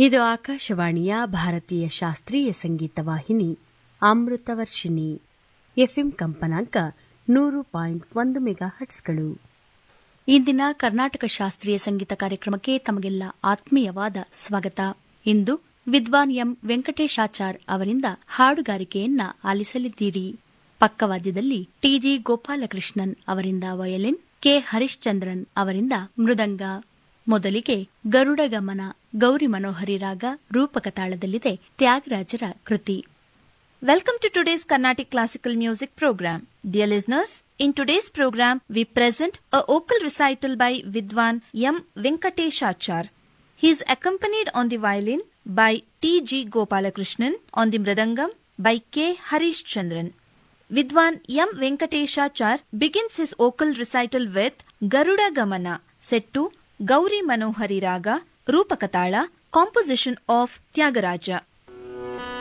ಇದು ಆಕಾಶವಾಣಿಯ ಭಾರತೀಯ ಶಾಸ್ತ್ರೀಯ ಸಂಗೀತ ವಾಹಿನಿ ಅಮೃತವರ್ಷಿಣಿ ಎಫ್ಎಂ ಕಂಪನಾಂಕ ನೂರು ಪಾಯಿಂಟ್ ಒಂದು ಮೆಗಾ ಹಟ್ಸ್ಗಳು ಇಂದಿನ ಕರ್ನಾಟಕ ಶಾಸ್ತ್ರೀಯ ಸಂಗೀತ ಕಾರ್ಯಕ್ರಮಕ್ಕೆ ತಮಗೆಲ್ಲ ಆತ್ಮೀಯವಾದ ಸ್ವಾಗತ ಇಂದು ವಿದ್ವಾನ್ ಎಂ ವೆಂಕಟೇಶಾಚಾರ್ ಅವರಿಂದ ಹಾಡುಗಾರಿಕೆಯನ್ನ ಆಲಿಸಲಿದ್ದೀರಿ ಪಕ್ಕವಾದ್ಯದಲ್ಲಿ ಟಿಜಿ ಗೋಪಾಲಕೃಷ್ಣನ್ ಅವರಿಂದ ವಯಲಿನ್ ಕೆ ಹರಿಶ್ಚಂದ್ರನ್ ಅವರಿಂದ ಮೃದಂಗ ಮೊದಲಿಗೆ ಗರುಡ ಗಮನ ಗೌರಿ ಮನೋಹರಿ ರಾಗ ರೂಪಕ ತಾಳದಲ್ಲಿದೆ ತ್ಯಾಗರಾಜರ ಕೃತಿ Welcome to today's Carnatic Classical Music program. Dear listeners, in today's program we present a vocal recital by Vidwan M. Venkateshachar. He is accompanied on the violin by T. G. Gopalakrishnan, on the mridangam by K. Harish Chandran. Vidwan M. Venkateshachar begins his vocal recital with Garuda Gamana, set to Gauri Manohari Raga, Rupakatala, composition of Tyagaraja.